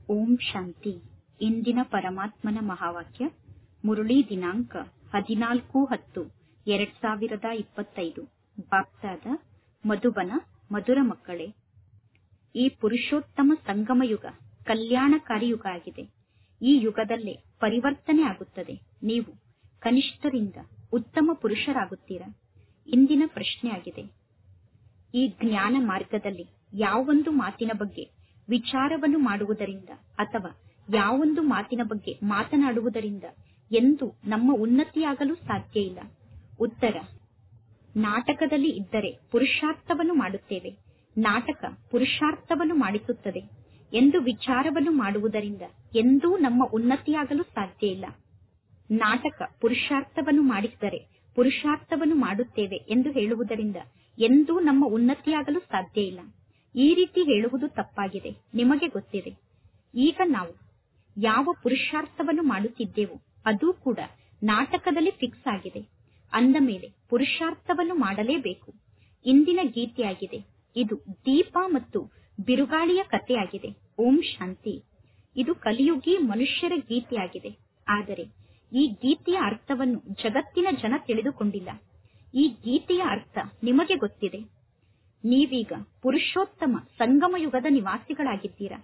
ಓಂ ಶಾಂತಿ ಇಂದಿನ ಪರಮಾತ್ಮನ ಮಹಾವಾಕ್ಯ ಮುರಳಿ ದಿನಾಂಕ ಹದಿನಾಲ್ಕು ಹತ್ತು ಎರಡ್ ಸಾವಿರದ ಇಪ್ಪತ್ತೈದು ಬಾಪ್ತಾದ ಮಧುಬನ ಮಧುರ ಮಕ್ಕಳೇ ಈ ಪುರುಷೋತ್ತಮ ಸಂಗಮ ಯುಗ ಕಲ್ಯಾಣಕಾರಿ ಯುಗ ಆಗಿದೆ ಈ ಯುಗದಲ್ಲೇ ಪರಿವರ್ತನೆ ಆಗುತ್ತದೆ ನೀವು ಕನಿಷ್ಠರಿಂದ ಉತ್ತಮ ಪುರುಷರಾಗುತ್ತೀರಾ ಇಂದಿನ ಪ್ರಶ್ನೆ ಆಗಿದೆ ಈ ಜ್ಞಾನ ಮಾರ್ಗದಲ್ಲಿ ಯಾವೊಂದು ಮಾತಿನ ಬಗ್ಗೆ ವಿಚಾರವನ್ನು ಮಾಡುವುದರಿಂದ ಅಥವಾ ಯಾವೊಂದು ಮಾತಿನ ಬಗ್ಗೆ ಮಾತನಾಡುವುದರಿಂದ ಎಂದು ನಮ್ಮ ಉನ್ನತಿಯಾಗಲು ಸಾಧ್ಯ ಇಲ್ಲ ಉತ್ತರ ನಾಟಕದಲ್ಲಿ ಇದ್ದರೆ ಪುರುಷಾರ್ಥವನ್ನು ಮಾಡುತ್ತೇವೆ ನಾಟಕ ಪುರುಷಾರ್ಥವನ್ನು ಮಾಡಿಸುತ್ತದೆ ಎಂದು ವಿಚಾರವನ್ನು ಮಾಡುವುದರಿಂದ ಎಂದೂ ನಮ್ಮ ಉನ್ನತಿಯಾಗಲು ಸಾಧ್ಯ ಇಲ್ಲ ನಾಟಕ ಪುರುಷಾರ್ಥವನ್ನು ಮಾಡಿಸಿದರೆ ಪುರುಷಾರ್ಥವನ್ನು ಮಾಡುತ್ತೇವೆ ಎಂದು ಹೇಳುವುದರಿಂದ ಎಂದೂ ನಮ್ಮ ಉನ್ನತಿಯಾಗಲು ಸಾಧ್ಯ ಇಲ್ಲ ಈ ರೀತಿ ಹೇಳುವುದು ತಪ್ಪಾಗಿದೆ ನಿಮಗೆ ಗೊತ್ತಿದೆ ಈಗ ನಾವು ಯಾವ ಪುರುಷಾರ್ಥವನ್ನು ಮಾಡುತ್ತಿದ್ದೇವೋ ಅದು ಕೂಡ ನಾಟಕದಲ್ಲಿ ಫಿಕ್ಸ್ ಆಗಿದೆ ಅಂದ ಮೇಲೆ ಪುರುಷಾರ್ಥವನ್ನು ಮಾಡಲೇಬೇಕು ಇಂದಿನ ಗೀತೆಯಾಗಿದೆ ಇದು ದೀಪ ಮತ್ತು ಬಿರುಗಾಳಿಯ ಕಥೆಯಾಗಿದೆ ಓಂ ಶಾಂತಿ ಇದು ಕಲಿಯುಗಿ ಮನುಷ್ಯರ ಗೀತೆಯಾಗಿದೆ ಆದರೆ ಈ ಗೀತೆಯ ಅರ್ಥವನ್ನು ಜಗತ್ತಿನ ಜನ ತಿಳಿದುಕೊಂಡಿಲ್ಲ ಈ ಗೀತೆಯ ಅರ್ಥ ನಿಮಗೆ ಗೊತ್ತಿದೆ ನೀವೀಗ ಪುರುಷೋತ್ತಮ ಸಂಗಮ ಯುಗದ ನಿವಾಸಿಗಳಾಗಿದ್ದೀರಾ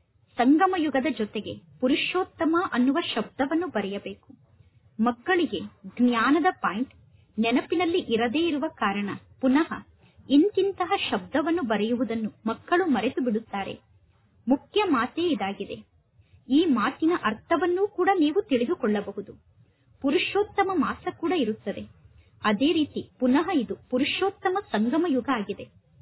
ಸಂಗಮ ಯುಗದ ಜೊತೆಗೆ ಪುರುಷೋತ್ತಮ ಅನ್ನುವ ಶಬ್ದವನ್ನು ಬರೆಯಬೇಕು ಮಕ್ಕಳಿಗೆ ಜ್ಞಾನದ ಪಾಯಿಂಟ್ ನೆನಪಿನಲ್ಲಿ ಇರದೇ ಇರುವ ಕಾರಣ ಪುನಃ ಇಂತಿಂತಹ ಶಬ್ದವನ್ನು ಬರೆಯುವುದನ್ನು ಮಕ್ಕಳು ಮರೆತು ಬಿಡುತ್ತಾರೆ ಮುಖ್ಯ ಮಾತೇ ಇದಾಗಿದೆ ಈ ಮಾತಿನ ಅರ್ಥವನ್ನೂ ಕೂಡ ನೀವು ತಿಳಿದುಕೊಳ್ಳಬಹುದು ಪುರುಷೋತ್ತಮ ಮಾಸ ಕೂಡ ಇರುತ್ತದೆ ಅದೇ ರೀತಿ ಪುನಃ ಇದು ಪುರುಷೋತ್ತಮ ಸಂಗಮ ಯುಗ ಆಗಿದೆ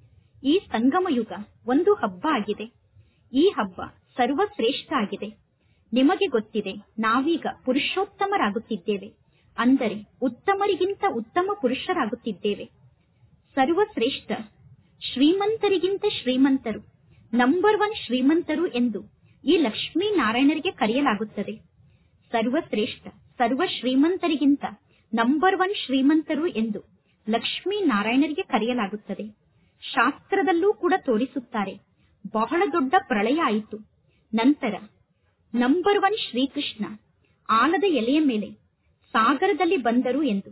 ಈ ಸಂಗಮ ಯುಗ ಒಂದು ಹಬ್ಬ ಆಗಿದೆ ಈ ಹಬ್ಬ ಸರ್ವಶ್ರೇಷ್ಠ ಆಗಿದೆ ನಿಮಗೆ ಗೊತ್ತಿದೆ ನಾವೀಗ ಪುರುಷೋತ್ತಮರಾಗುತ್ತಿದ್ದೇವೆ ಅಂದರೆ ಉತ್ತಮರಿಗಿಂತ ಉತ್ತಮ ಪುರುಷರಾಗುತ್ತಿದ್ದೇವೆ ಸರ್ವಶ್ರೇಷ್ಠ ಶ್ರೀಮಂತರಿಗಿಂತ ಶ್ರೀಮಂತರು ನಂಬರ್ ಒನ್ ಶ್ರೀಮಂತರು ಎಂದು ಈ ಲಕ್ಷ್ಮೀ ನಾರಾಯಣರಿಗೆ ಕರೆಯಲಾಗುತ್ತದೆ ಸರ್ವಶ್ರೇಷ್ಠ ಸರ್ವ ಶ್ರೀಮಂತರಿಗಿಂತ ನಂಬರ್ ಒನ್ ಶ್ರೀಮಂತರು ಎಂದು ಲಕ್ಷ್ಮೀ ನಾರಾಯಣರಿಗೆ ಕರೆಯಲಾಗುತ್ತದೆ ಶಾಸ್ತ್ರದಲ್ಲೂ ಕೂಡ ತೋರಿಸುತ್ತಾರೆ ಬಹಳ ದೊಡ್ಡ ಪ್ರಳಯ ಆಯಿತು ನಂತರ ನಂಬರ್ ಒನ್ ಶ್ರೀಕೃಷ್ಣ ಆಲದ ಎಲೆಯ ಮೇಲೆ ಸಾಗರದಲ್ಲಿ ಬಂದರು ಎಂದು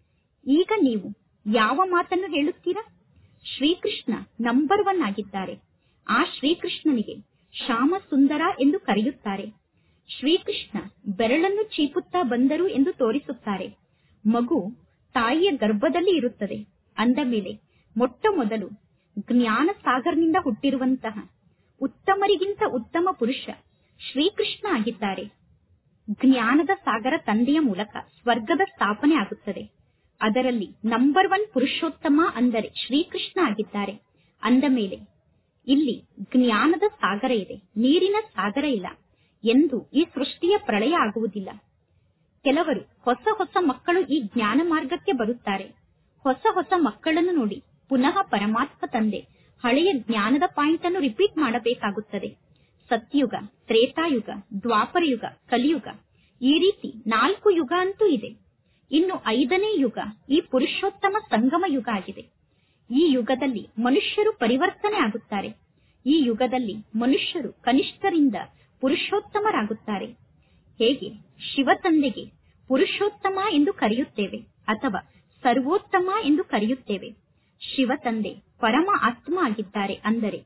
ಈಗ ನೀವು ಯಾವ ಮಾತನ್ನು ಹೇಳುತ್ತೀರಾ ಶ್ರೀಕೃಷ್ಣ ನಂಬರ್ ಒನ್ ಆಗಿದ್ದಾರೆ ಆ ಶ್ರೀಕೃಷ್ಣನಿಗೆ ಶ್ಯಾಮ ಸುಂದರ ಎಂದು ಕರೆಯುತ್ತಾರೆ ಶ್ರೀಕೃಷ್ಣ ಬೆರಳನ್ನು ಚೀಪುತ್ತಾ ಬಂದರು ಎಂದು ತೋರಿಸುತ್ತಾರೆ ಮಗು ತಾಯಿಯ ಗರ್ಭದಲ್ಲಿ ಇರುತ್ತದೆ ಅಂದ ಮೇಲೆ ಮೊಟ್ಟ ಮೊದಲು ಜ್ಞಾನ ಸಾಗರ್ನಿಂದ ಹುಟ್ಟಿರುವಂತಹ ಉತ್ತಮರಿಗಿಂತ ಉತ್ತಮ ಪುರುಷ ಶ್ರೀಕೃಷ್ಣ ಆಗಿದ್ದಾರೆ ಜ್ಞಾನದ ಸಾಗರ ತಂದೆಯ ಮೂಲಕ ಸ್ವರ್ಗದ ಸ್ಥಾಪನೆ ಆಗುತ್ತದೆ ಅದರಲ್ಲಿ ನಂಬರ್ ಒನ್ ಪುರುಷೋತ್ತಮ ಅಂದರೆ ಶ್ರೀಕೃಷ್ಣ ಆಗಿದ್ದಾರೆ ಅಂದ ಮೇಲೆ ಇಲ್ಲಿ ಜ್ಞಾನದ ಸಾಗರ ಇದೆ ನೀರಿನ ಸಾಗರ ಇಲ್ಲ ಎಂದು ಈ ಸೃಷ್ಟಿಯ ಪ್ರಳಯ ಆಗುವುದಿಲ್ಲ ಕೆಲವರು ಹೊಸ ಹೊಸ ಮಕ್ಕಳು ಈ ಜ್ಞಾನ ಮಾರ್ಗಕ್ಕೆ ಬರುತ್ತಾರೆ ಹೊಸ ಹೊಸ ಮಕ್ಕಳನ್ನು ನೋಡಿ ಪುನಃ ಪರಮಾತ್ಮ ತಂದೆ ಹಳೆಯ ಜ್ಞಾನದ ಪಾಯಿಂಟ್ ಅನ್ನು ರಿಪೀಟ್ ಮಾಡಬೇಕಾಗುತ್ತದೆ ಸತ್ಯುಗ ತ್ರೇತಾಯುಗ ದ್ವಾಪರ ಯುಗ ಕಲಿಯುಗ ಈ ರೀತಿ ನಾಲ್ಕು ಯುಗ ಅಂತೂ ಇದೆ ಇನ್ನು ಐದನೇ ಯುಗ ಈ ಪುರುಷೋತ್ತಮ ಸಂಗಮ ಯುಗ ಆಗಿದೆ ಈ ಯುಗದಲ್ಲಿ ಮನುಷ್ಯರು ಪರಿವರ್ತನೆ ಆಗುತ್ತಾರೆ ಈ ಯುಗದಲ್ಲಿ ಮನುಷ್ಯರು ಕನಿಷ್ಠರಿಂದ ಪುರುಷೋತ್ತಮರಾಗುತ್ತಾರೆ ಹೇಗೆ ಶಿವ ತಂದೆಗೆ ಪುರುಷೋತ್ತಮ ಎಂದು ಕರೆಯುತ್ತೇವೆ ಅಥವಾ ಸರ್ವೋತ್ತಮ ಎಂದು ಕರೆಯುತ್ತೇವೆ ಶಿವ ತಂದೆ ಪರಮ ಆತ್ಮ ಆಗಿದ್ದಾರೆ ಅಂದರೆ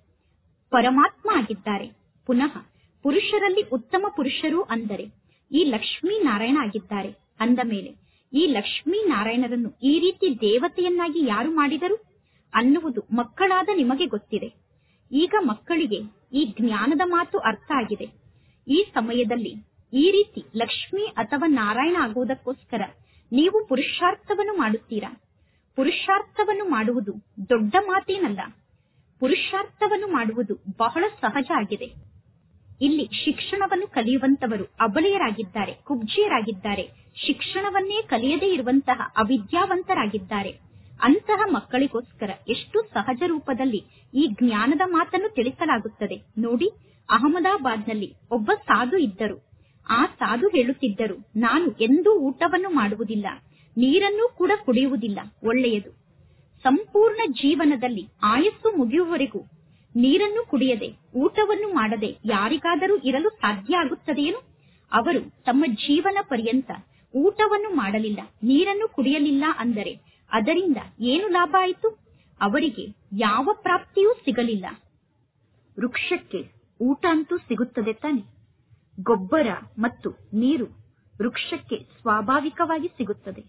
ಪರಮಾತ್ಮ ಆಗಿದ್ದಾರೆ ಪುನಃ ಪುರುಷರಲ್ಲಿ ಉತ್ತಮ ಪುರುಷರು ಅಂದರೆ ಈ ಲಕ್ಷ್ಮೀ ನಾರಾಯಣ ಆಗಿದ್ದಾರೆ ಅಂದ ಮೇಲೆ ಈ ಲಕ್ಷ್ಮೀ ನಾರಾಯಣರನ್ನು ಈ ರೀತಿ ದೇವತೆಯನ್ನಾಗಿ ಯಾರು ಮಾಡಿದರು ಅನ್ನುವುದು ಮಕ್ಕಳಾದ ನಿಮಗೆ ಗೊತ್ತಿದೆ ಈಗ ಮಕ್ಕಳಿಗೆ ಈ ಜ್ಞಾನದ ಮಾತು ಅರ್ಥ ಆಗಿದೆ ಈ ಸಮಯದಲ್ಲಿ ಈ ರೀತಿ ಲಕ್ಷ್ಮಿ ಅಥವಾ ನಾರಾಯಣ ಆಗುವುದಕ್ಕೋಸ್ಕರ ನೀವು ಪುರುಷಾರ್ಥವನ್ನು ಮಾಡುತ್ತೀರಾ ಪುರುಷಾರ್ಥವನ್ನು ಮಾಡುವುದು ದೊಡ್ಡ ಮಾತೇನಲ್ಲ ಪುರುಷಾರ್ಥವನ್ನು ಮಾಡುವುದು ಬಹಳ ಸಹಜ ಆಗಿದೆ ಇಲ್ಲಿ ಶಿಕ್ಷಣವನ್ನು ಕಲಿಯುವಂತವರು ಅಬಲೆಯರಾಗಿದ್ದಾರೆ ಕುಬ್ಜಿಯರಾಗಿದ್ದಾರೆ ಶಿಕ್ಷಣವನ್ನೇ ಕಲಿಯದೇ ಇರುವಂತಹ ಅವಿದ್ಯಾವಂತರಾಗಿದ್ದಾರೆ ಅಂತಹ ಮಕ್ಕಳಿಗೋಸ್ಕರ ಎಷ್ಟು ಸಹಜ ರೂಪದಲ್ಲಿ ಈ ಜ್ಞಾನದ ಮಾತನ್ನು ತಿಳಿಸಲಾಗುತ್ತದೆ ನೋಡಿ ಅಹಮದಾಬಾದ್ನಲ್ಲಿ ಒಬ್ಬ ಸಾಧು ಇದ್ದರು ಆ ಸಾಧು ಹೇಳುತ್ತಿದ್ದರು ನಾನು ಎಂದೂ ಊಟವನ್ನು ಮಾಡುವುದಿಲ್ಲ ನೀರನ್ನೂ ಕೂಡ ಕುಡಿಯುವುದಿಲ್ಲ ಒಳ್ಳೆಯದು ಸಂಪೂರ್ಣ ಜೀವನದಲ್ಲಿ ಆಯಸ್ಸು ಮುಗಿಯುವವರೆಗೂ ನೀರನ್ನು ಕುಡಿಯದೆ ಊಟವನ್ನು ಮಾಡದೆ ಯಾರಿಗಾದರೂ ಇರಲು ಸಾಧ್ಯ ಆಗುತ್ತದೆಯೇನು ಅವರು ತಮ್ಮ ಜೀವನ ಪರ್ಯಂತ ಊಟವನ್ನು ಮಾಡಲಿಲ್ಲ ನೀರನ್ನು ಕುಡಿಯಲಿಲ್ಲ ಅಂದರೆ ಅದರಿಂದ ಏನು ಲಾಭ ಆಯಿತು ಅವರಿಗೆ ಯಾವ ಪ್ರಾಪ್ತಿಯೂ ಸಿಗಲಿಲ್ಲ ವೃಕ್ಷಕ್ಕೆ ಊಟ ಅಂತೂ ಸಿಗುತ್ತದೆ ತಾನೆ ಗೊಬ್ಬರ ಮತ್ತು ನೀರು ವೃಕ್ಷಕ್ಕೆ ಸ್ವಾಭಾವಿಕವಾಗಿ ಸಿಗುತ್ತದೆ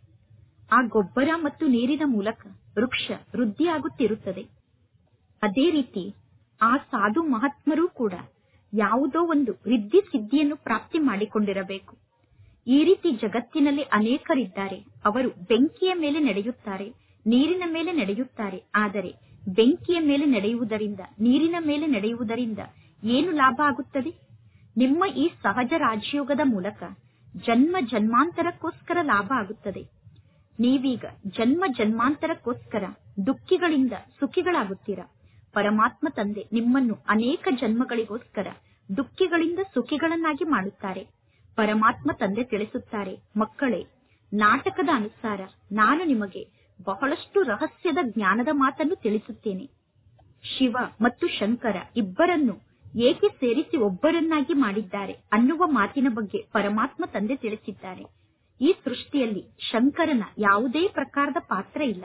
ಆ ಗೊಬ್ಬರ ಮತ್ತು ನೀರಿನ ಮೂಲಕ ವೃಕ್ಷ ವೃದ್ಧಿಯಾಗುತ್ತಿರುತ್ತದೆ ಅದೇ ರೀತಿ ಆ ಸಾಧು ಮಹಾತ್ಮರೂ ಕೂಡ ಯಾವುದೋ ಒಂದು ರಿದ್ಧಿ ಸಿದ್ಧಿಯನ್ನು ಪ್ರಾಪ್ತಿ ಮಾಡಿಕೊಂಡಿರಬೇಕು ಈ ರೀತಿ ಜಗತ್ತಿನಲ್ಲಿ ಅನೇಕರಿದ್ದಾರೆ ಅವರು ಬೆಂಕಿಯ ಮೇಲೆ ನಡೆಯುತ್ತಾರೆ ನೀರಿನ ಮೇಲೆ ನಡೆಯುತ್ತಾರೆ ಆದರೆ ಬೆಂಕಿಯ ಮೇಲೆ ನಡೆಯುವುದರಿಂದ ನೀರಿನ ಮೇಲೆ ನಡೆಯುವುದರಿಂದ ಏನು ಲಾಭ ಆಗುತ್ತದೆ ನಿಮ್ಮ ಈ ಸಹಜ ರಾಜಯೋಗದ ಮೂಲಕ ಜನ್ಮ ಜನ್ಮಾಂತರಕ್ಕೋಸ್ಕರ ಲಾಭ ಆಗುತ್ತದೆ ನೀವೀಗ ಜನ್ಮ ಜನ್ಮಾಂತರಕ್ಕೋಸ್ಕರ ದುಃಖಿಗಳಿಂದ ಸುಖಿಗಳಾಗುತ್ತೀರಾ ಪರಮಾತ್ಮ ತಂದೆ ನಿಮ್ಮನ್ನು ಅನೇಕ ಜನ್ಮಗಳಿಗೋಸ್ಕರ ದುಃಖಿಗಳಿಂದ ಸುಖಿಗಳನ್ನಾಗಿ ಮಾಡುತ್ತಾರೆ ಪರಮಾತ್ಮ ತಂದೆ ತಿಳಿಸುತ್ತಾರೆ ಮಕ್ಕಳೇ ನಾಟಕದ ಅನುಸಾರ ನಾನು ನಿಮಗೆ ಬಹಳಷ್ಟು ರಹಸ್ಯದ ಜ್ಞಾನದ ಮಾತನ್ನು ತಿಳಿಸುತ್ತೇನೆ ಶಿವ ಮತ್ತು ಶಂಕರ ಇಬ್ಬರನ್ನು ಏಕೆ ಸೇರಿಸಿ ಒಬ್ಬರನ್ನಾಗಿ ಮಾಡಿದ್ದಾರೆ ಅನ್ನುವ ಮಾತಿನ ಬಗ್ಗೆ ಪರಮಾತ್ಮ ತಂದೆ ತಿಳಿಸಿದ್ದಾರೆ ಈ ಸೃಷ್ಟಿಯಲ್ಲಿ ಶಂಕರನ ಯಾವುದೇ ಪ್ರಕಾರದ ಪಾತ್ರ ಇಲ್ಲ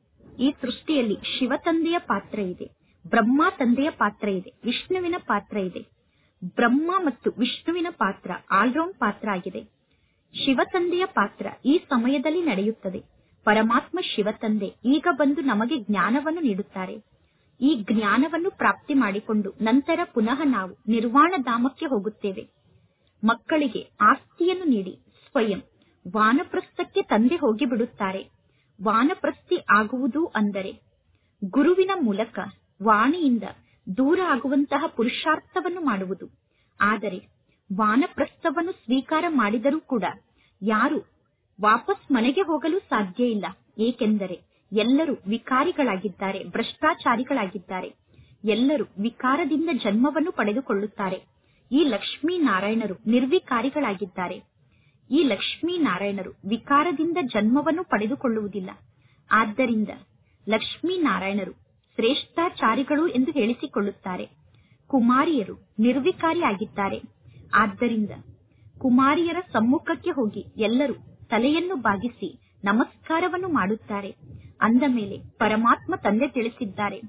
ಈ ಸೃಷ್ಟಿಯಲ್ಲಿ ಶಿವ ತಂದೆಯ ಪಾತ್ರ ಇದೆ ಬ್ರಹ್ಮ ತಂದೆಯ ಪಾತ್ರ ಇದೆ ವಿಷ್ಣುವಿನ ಪಾತ್ರ ಇದೆ ಬ್ರಹ್ಮ ಮತ್ತು ವಿಷ್ಣುವಿನ ಪಾತ್ರ ಆಲ್ರೌಂಡ್ ಪಾತ್ರ ಆಗಿದೆ ಶಿವ ತಂದೆಯ ಪಾತ್ರ ಈ ಸಮಯದಲ್ಲಿ ನಡೆಯುತ್ತದೆ ಪರಮಾತ್ಮ ಶಿವ ತಂದೆ ಈಗ ಬಂದು ನಮಗೆ ಜ್ಞಾನವನ್ನು ನೀಡುತ್ತಾರೆ ಈ ಜ್ಞಾನವನ್ನು ಪ್ರಾಪ್ತಿ ಮಾಡಿಕೊಂಡು ನಂತರ ಪುನಃ ನಾವು ನಿರ್ವಾಣ ಧಾಮಕ್ಕೆ ಹೋಗುತ್ತೇವೆ ಮಕ್ಕಳಿಗೆ ಆಸ್ತಿಯನ್ನು ನೀಡಿ ಸ್ವಯಂ ವಾನಪ್ರಸ್ಥಕ್ಕೆ ತಂದೆ ಹೋಗಿ ಬಿಡುತ್ತಾರೆ ವಾನಪ್ರಸ್ಥಿ ಆಗುವುದು ಅಂದರೆ ಗುರುವಿನ ಮೂಲಕ ವಾಣಿಯಿಂದ ದೂರ ಆಗುವಂತಹ ಪುರುಷಾರ್ಥವನ್ನು ಮಾಡುವುದು ಆದರೆ ವಾನಪ್ರಸ್ಥವನ್ನು ಸ್ವೀಕಾರ ಮಾಡಿದರೂ ಕೂಡ ಯಾರು ವಾಪಸ್ ಮನೆಗೆ ಹೋಗಲು ಸಾಧ್ಯ ಇಲ್ಲ ಏಕೆಂದರೆ ಎಲ್ಲರೂ ವಿಕಾರಿಗಳಾಗಿದ್ದಾರೆ ಭ್ರಷ್ಟಾಚಾರಿಗಳಾಗಿದ್ದಾರೆ ಎಲ್ಲರೂ ವಿಕಾರದಿಂದ ಜನ್ಮವನ್ನು ಪಡೆದುಕೊಳ್ಳುತ್ತಾರೆ ಈ ಲಕ್ಷ್ಮೀ ನಾರಾಯಣರು ನಿರ್ವಿಕಾರಿಗಳಾಗಿದ್ದಾರೆ ಈ ಲಕ್ಷ್ಮೀ ನಾರಾಯಣರು ವಿಕಾರದಿಂದ ಜನ್ಮವನ್ನು ಪಡೆದುಕೊಳ್ಳುವುದಿಲ್ಲ ಆದ್ದರಿಂದ ಲಕ್ಷ್ಮೀ ನಾರಾಯಣರು ಶ್ರೇಷ್ಠಾಚಾರಿಗಳು ಎಂದು ಹೇಳಿಸಿಕೊಳ್ಳುತ್ತಾರೆ ಕುಮಾರಿಯರು ನಿರ್ವಿಕಾರಿಯಾಗಿದ್ದಾರೆ ಆದ್ದರಿಂದ ಕುಮಾರಿಯರ ಸಮ್ಮುಖಕ್ಕೆ ಹೋಗಿ ಎಲ್ಲರೂ ತಲೆಯನ್ನು ಬಾಗಿಸಿ ನಮಸ್ಕಾರವನ್ನು ಮಾಡುತ್ತಾರೆ ಅಂದ ಮೇಲೆ ಪರಮಾತ್ಮ ತಂದೆ ತಿಳಿಸಿದ್ದಾರೆ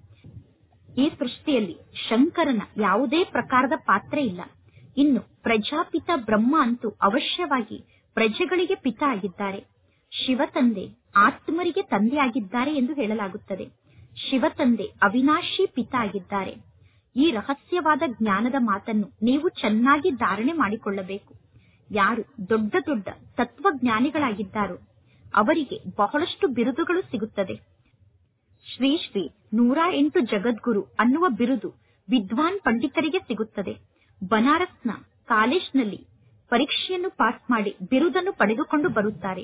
ಈ ಸೃಷ್ಟಿಯಲ್ಲಿ ಶಂಕರನ ಯಾವುದೇ ಪ್ರಕಾರದ ಪಾತ್ರ ಇಲ್ಲ ಇನ್ನು ಪ್ರಜಾಪಿತ ಬ್ರಹ್ಮ ಅಂತೂ ಅವಶ್ಯವಾಗಿ ಪ್ರಜೆಗಳಿಗೆ ಪಿತ ಆಗಿದ್ದಾರೆ ಶಿವ ತಂದೆ ಆತ್ಮರಿಗೆ ತಂದೆ ಆಗಿದ್ದಾರೆ ಎಂದು ಹೇಳಲಾಗುತ್ತದೆ ಶಿವ ತಂದೆ ಅವಿನಾಶಿ ಪಿತ ಆಗಿದ್ದಾರೆ ಈ ರಹಸ್ಯವಾದ ಜ್ಞಾನದ ಮಾತನ್ನು ನೀವು ಚೆನ್ನಾಗಿ ಧಾರಣೆ ಮಾಡಿಕೊಳ್ಳಬೇಕು ಯಾರು ದೊಡ್ಡ ದೊಡ್ಡ ತತ್ವಜ್ಞಾನಿಗಳಾಗಿದ್ದಾರೋ ಅವರಿಗೆ ಬಹಳಷ್ಟು ಬಿರುದುಗಳು ಸಿಗುತ್ತದೆ ಶ್ರೀ ಶ್ರೀ ನೂರ ಎಂಟು ಜಗದ್ಗುರು ಅನ್ನುವ ಬಿರುದು ವಿದ್ವಾನ್ ಪಂಡಿತರಿಗೆ ಸಿಗುತ್ತದೆ ಬನಾರಸ್ನ ಕಾಲೇಜ್ನಲ್ಲಿ ಪರೀಕ್ಷೆಯನ್ನು ಪಾಸ್ ಮಾಡಿ ಬಿರುದನ್ನು ಪಡೆದುಕೊಂಡು ಬರುತ್ತಾರೆ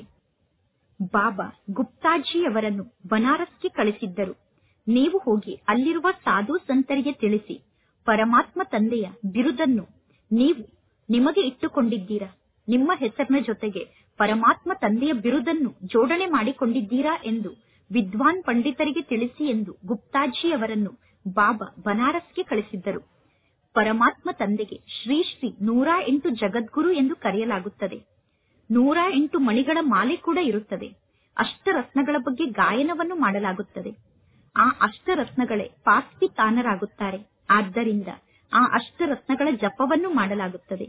ಬಾಬಾ ಗುಪ್ತಾಜಿಯವರನ್ನು ಬನಾರಸ್ಗೆ ಕಳಿಸಿದ್ದರು ನೀವು ಹೋಗಿ ಅಲ್ಲಿರುವ ಸಾಧು ಸಂತರಿಗೆ ತಿಳಿಸಿ ಪರಮಾತ್ಮ ತಂದೆಯ ಬಿರುದನ್ನು ನೀವು ನಿಮಗೆ ಇಟ್ಟುಕೊಂಡಿದ್ದೀರಾ ನಿಮ್ಮ ಹೆಸರಿನ ಜೊತೆಗೆ ಪರಮಾತ್ಮ ತಂದೆಯ ಬಿರುದನ್ನು ಜೋಡಣೆ ಮಾಡಿಕೊಂಡಿದ್ದೀರಾ ಎಂದು ವಿದ್ವಾನ್ ಪಂಡಿತರಿಗೆ ತಿಳಿಸಿ ಎಂದು ಗುಪ್ತಾಜಿಯವರನ್ನು ಬಾಬಾ ಬನಾರಸ್ಗೆ ಕಳಿಸಿದ್ದರು ಪರಮಾತ್ಮ ತಂದೆಗೆ ಶ್ರೀ ಶ್ರೀ ನೂರ ಎಂಟು ಜಗದ್ಗುರು ಎಂದು ಕರೆಯಲಾಗುತ್ತದೆ ನೂರ ಎಂಟು ಮಣಿಗಳ ಮಾಲೆ ಕೂಡ ಇರುತ್ತದೆ ಅಷ್ಟರತ್ನಗಳ ಬಗ್ಗೆ ಗಾಯನವನ್ನು ಮಾಡಲಾಗುತ್ತದೆ ಆ ಅಷ್ಟರತ್ನಗಳೇ ಪಾಸ್ಪಿತಾನರಾಗುತ್ತಾರೆ ಆದ್ದರಿಂದ ಆ ಅಷ್ಟರತ್ನಗಳ ಜಪವನ್ನು ಮಾಡಲಾಗುತ್ತದೆ